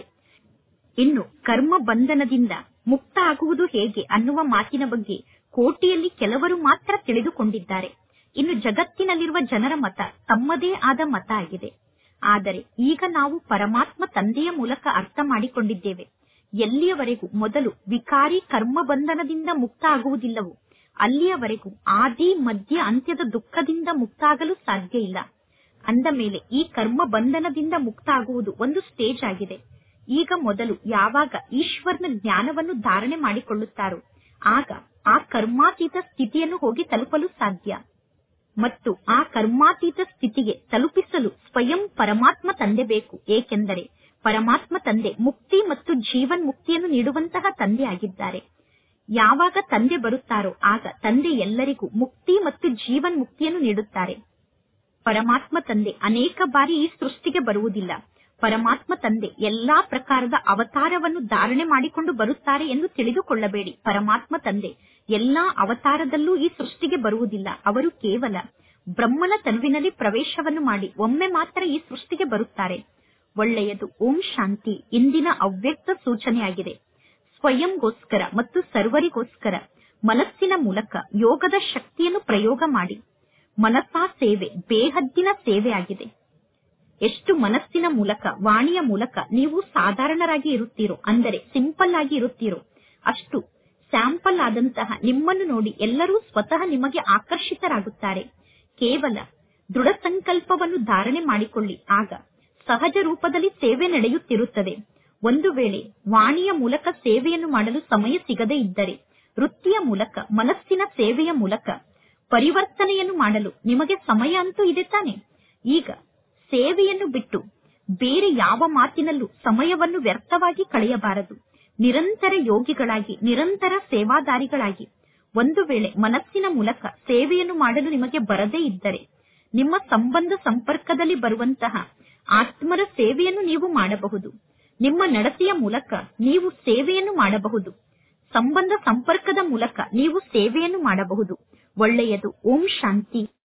ಇನ್ನು ಕರ್ಮ ಬಂಧನದಿಂದ ಮುಕ್ತ ಆಗುವುದು ಹೇಗೆ ಅನ್ನುವ ಮಾತಿನ ಬಗ್ಗೆ ಕೋಟಿಯಲ್ಲಿ ಕೆಲವರು ಮಾತ್ರ ತಿಳಿದುಕೊಂಡಿದ್ದಾರೆ ಇನ್ನು ಜಗತ್ತಿನಲ್ಲಿರುವ ಜನರ ಮತ ತಮ್ಮದೇ ಆದ ಮತ ಆಗಿದೆ ಆದರೆ ಈಗ ನಾವು ಪರಮಾತ್ಮ ತಂದೆಯ ಮೂಲಕ ಅರ್ಥ ಮಾಡಿಕೊಂಡಿದ್ದೇವೆ ಎಲ್ಲಿಯವರೆಗೂ ಮೊದಲು ವಿಕಾರಿ ಕರ್ಮ ಬಂಧನದಿಂದ ಮುಕ್ತ ಆಗುವುದಿಲ್ಲವೋ ಅಲ್ಲಿಯವರೆಗೂ ಆದಿ ಮಧ್ಯ ಅಂತ್ಯದ ದುಃಖದಿಂದ ಮುಕ್ತ ಆಗಲು ಸಾಧ್ಯ ಇಲ್ಲ ಅಂದ ಮೇಲೆ ಈ ಕರ್ಮ ಬಂಧನದಿಂದ ಮುಕ್ತ ಆಗುವುದು ಒಂದು ಸ್ಟೇಜ್ ಆಗಿದೆ ಈಗ ಮೊದಲು ಯಾವಾಗ ಈಶ್ವರನ ಜ್ಞಾನವನ್ನು ಧಾರಣೆ ಮಾಡಿಕೊಳ್ಳುತ್ತಾರೋ ಆಗ ಆ ಕರ್ಮಾತೀತ ಸ್ಥಿತಿಯನ್ನು ಹೋಗಿ ತಲುಪಲು ಸಾಧ್ಯ ಮತ್ತು ಆ ಕರ್ಮಾತೀತ ಸ್ಥಿತಿಗೆ ತಲುಪಿಸಲು ಸ್ವಯಂ ಪರಮಾತ್ಮ ತಂದೆ ಬೇಕು ಏಕೆಂದರೆ ಪರಮಾತ್ಮ ತಂದೆ ಮುಕ್ತಿ ಮತ್ತು ಜೀವನ್ ಮುಕ್ತಿಯನ್ನು ನೀಡುವಂತಹ ತಂದೆ ಆಗಿದ್ದಾರೆ ಯಾವಾಗ ತಂದೆ ಬರುತ್ತಾರೋ ಆಗ ತಂದೆ ಎಲ್ಲರಿಗೂ ಮುಕ್ತಿ ಮತ್ತು ಜೀವನ್ ಮುಕ್ತಿಯನ್ನು ನೀಡುತ್ತಾರೆ ಪರಮಾತ್ಮ ತಂದೆ ಅನೇಕ ಬಾರಿ ಈ ಸೃಷ್ಟಿಗೆ ಬರುವುದಿಲ್ಲ ಪರಮಾತ್ಮ ತಂದೆ ಎಲ್ಲಾ ಪ್ರಕಾರದ ಅವತಾರವನ್ನು ಧಾರಣೆ ಮಾಡಿಕೊಂಡು ಬರುತ್ತಾರೆ ಎಂದು ತಿಳಿದುಕೊಳ್ಳಬೇಡಿ ಪರಮಾತ್ಮ ತಂದೆ ಎಲ್ಲಾ ಅವತಾರದಲ್ಲೂ ಈ ಸೃಷ್ಟಿಗೆ ಬರುವುದಿಲ್ಲ ಅವರು ಕೇವಲ ಬ್ರಹ್ಮನ ತನುವಿನಲ್ಲಿ ಪ್ರವೇಶವನ್ನು ಮಾಡಿ ಒಮ್ಮೆ ಮಾತ್ರ ಈ ಸೃಷ್ಟಿಗೆ ಬರುತ್ತಾರೆ ಒಳ್ಳೆಯದು ಓಂ ಶಾಂತಿ ಇಂದಿನ ಅವ್ಯಕ್ತ ಸೂಚನೆಯಾಗಿದೆ ಸ್ವಯಂಗೋಸ್ಕರ ಮತ್ತು ಸರ್ವರಿಗೋಸ್ಕರ ಮನಸ್ಸಿನ ಮೂಲಕ ಯೋಗದ ಶಕ್ತಿಯನ್ನು ಪ್ರಯೋಗ ಮಾಡಿ ಮನಸ್ಸಾ ಸೇವೆ ಬೇಹದ್ದಿನ ಸೇವೆ ಆಗಿದೆ ಎಷ್ಟು ಮನಸ್ಸಿನ ಮೂಲಕ ವಾಣಿಯ ಮೂಲಕ ನೀವು ಸಾಧಾರಣರಾಗಿ ಇರುತ್ತೀರೋ ಅಂದರೆ ಸಿಂಪಲ್ ಆಗಿ ಇರುತ್ತೀರೋ ಅಷ್ಟು ಸ್ಯಾಂಪಲ್ ಆದಂತಹ ನಿಮ್ಮನ್ನು ನೋಡಿ ಎಲ್ಲರೂ ಸ್ವತಃ ನಿಮಗೆ ಆಕರ್ಷಿತರಾಗುತ್ತಾರೆ ಕೇವಲ ದೃಢ ಸಂಕಲ್ಪವನ್ನು ಧಾರಣೆ ಮಾಡಿಕೊಳ್ಳಿ ಆಗ ಸಹಜ ರೂಪದಲ್ಲಿ ಸೇವೆ ನಡೆಯುತ್ತಿರುತ್ತದೆ ಒಂದು ವೇಳೆ ವಾಣಿಯ ಮೂಲಕ ಸೇವೆಯನ್ನು ಮಾಡಲು ಸಮಯ ಸಿಗದೇ ಇದ್ದರೆ ವೃತ್ತಿಯ ಮೂಲಕ ಮನಸ್ಸಿನ ಸೇವೆಯ ಮೂಲಕ ಪರಿವರ್ತನೆಯನ್ನು ಮಾಡಲು ನಿಮಗೆ ಸಮಯ ಅಂತೂ ಇದೆ ತಾನೆ ಈಗ ಸೇವೆಯನ್ನು ಬಿಟ್ಟು ಬೇರೆ ಯಾವ ಮಾತಿನಲ್ಲೂ ಸಮಯವನ್ನು ವ್ಯರ್ಥವಾಗಿ ಕಳೆಯಬಾರದು ನಿರಂತರ ಯೋಗಿಗಳಾಗಿ ನಿರಂತರ ಸೇವಾದಾರಿಗಳಾಗಿ ಒಂದು ವೇಳೆ ಮನಸ್ಸಿನ ಮೂಲಕ ಸೇವೆಯನ್ನು ಮಾಡಲು ನಿಮಗೆ ಬರದೇ ಇದ್ದರೆ ನಿಮ್ಮ ಸಂಬಂಧ ಸಂಪರ್ಕದಲ್ಲಿ ಬರುವಂತಹ ಆತ್ಮರ ಸೇವೆಯನ್ನು ನೀವು ಮಾಡಬಹುದು ನಿಮ್ಮ ನಡತೆಯ ಮೂಲಕ ನೀವು ಸೇವೆಯನ್ನು ಮಾಡಬಹುದು ಸಂಬಂಧ ಸಂಪರ್ಕದ ಮೂಲಕ ನೀವು ಸೇವೆಯನ್ನು ಮಾಡಬಹುದು ಒಳ್ಳೆಯದು ಓಂ ಶಾಂತಿ